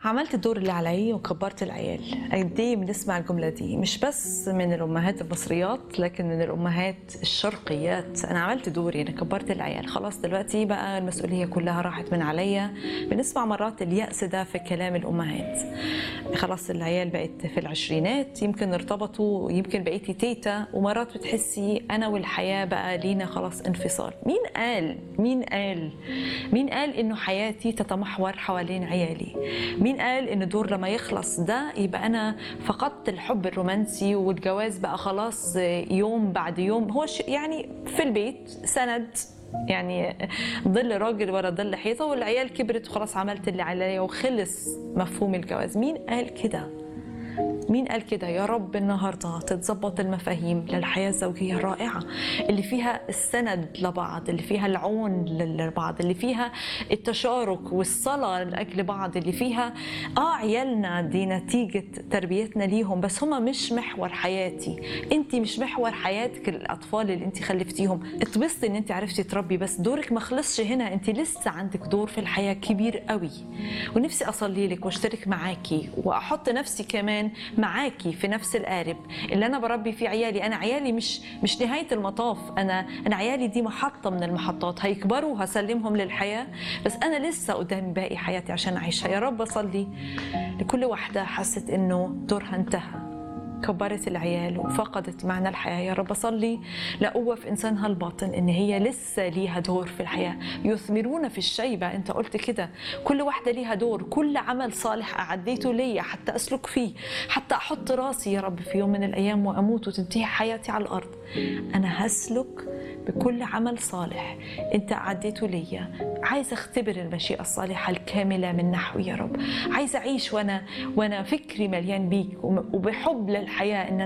عملت الدور اللي علي وكبرت العيال قد ايه بنسمع الجمله دي مش بس من الامهات المصريات لكن من الامهات الشرقيات انا عملت دوري انا كبرت العيال خلاص دلوقتي بقى المسؤوليه كلها راحت من عليا بنسمع مرات الياس ده في كلام الامهات خلاص العيال بقت في العشرينات يمكن ارتبطوا يمكن بقيتي تيتا ومرات بتحسي انا والحياه بقى لينا خلاص انفصال مين قال مين قال مين قال انه حياتي تتمحور حوالين عيالي مين قال ان الدور لما يخلص ده يبقى انا فقدت الحب الرومانسي والجواز بقى خلاص يوم بعد يوم هو ش- يعني في البيت سند يعني ظل راجل ورا ظل حيطه والعيال كبرت وخلاص عملت اللي عليا وخلص مفهوم الجواز مين قال كده مين قال كده يا رب النهارده تتظبط المفاهيم للحياه الزوجيه الرائعه اللي فيها السند لبعض اللي فيها العون لبعض اللي فيها التشارك والصلاه لاجل بعض اللي فيها اه عيالنا دي نتيجه تربيتنا ليهم بس هم مش محور حياتي انت مش محور حياتك الاطفال اللي انت خلفتيهم اتبسطي ان انت عرفتي تربي بس دورك ما خلصش هنا انت لسه عندك دور في الحياه كبير قوي ونفسي اصلي لك واشترك معاكي واحط نفسي كمان معاكي في نفس القارب اللي انا بربي فيه عيالي انا عيالي مش مش نهايه المطاف انا انا عيالي دي محطه من المحطات هيكبروا هسلمهم للحياه بس انا لسه قدامي باقي حياتي عشان اعيشها يا رب اصلي لكل واحده حست انه دورها انتهى كبرت العيال وفقدت معنى الحياة يا رب أصلي لقوة في إنسانها الباطن إن هي لسه ليها دور في الحياة يثمرون في الشيبة أنت قلت كده كل واحدة ليها دور كل عمل صالح أعديته ليا حتى أسلك فيه حتى أحط راسي يا رب في يوم من الأيام وأموت وتنتهي حياتي على الأرض أنا هسلك بكل عمل صالح أنت أعديته ليا عايزة أختبر المشيئة الصالحة الكاملة من نحوي يا رب عايزة أعيش وأنا وأنا فكري مليان بيك وبحب للحياة إن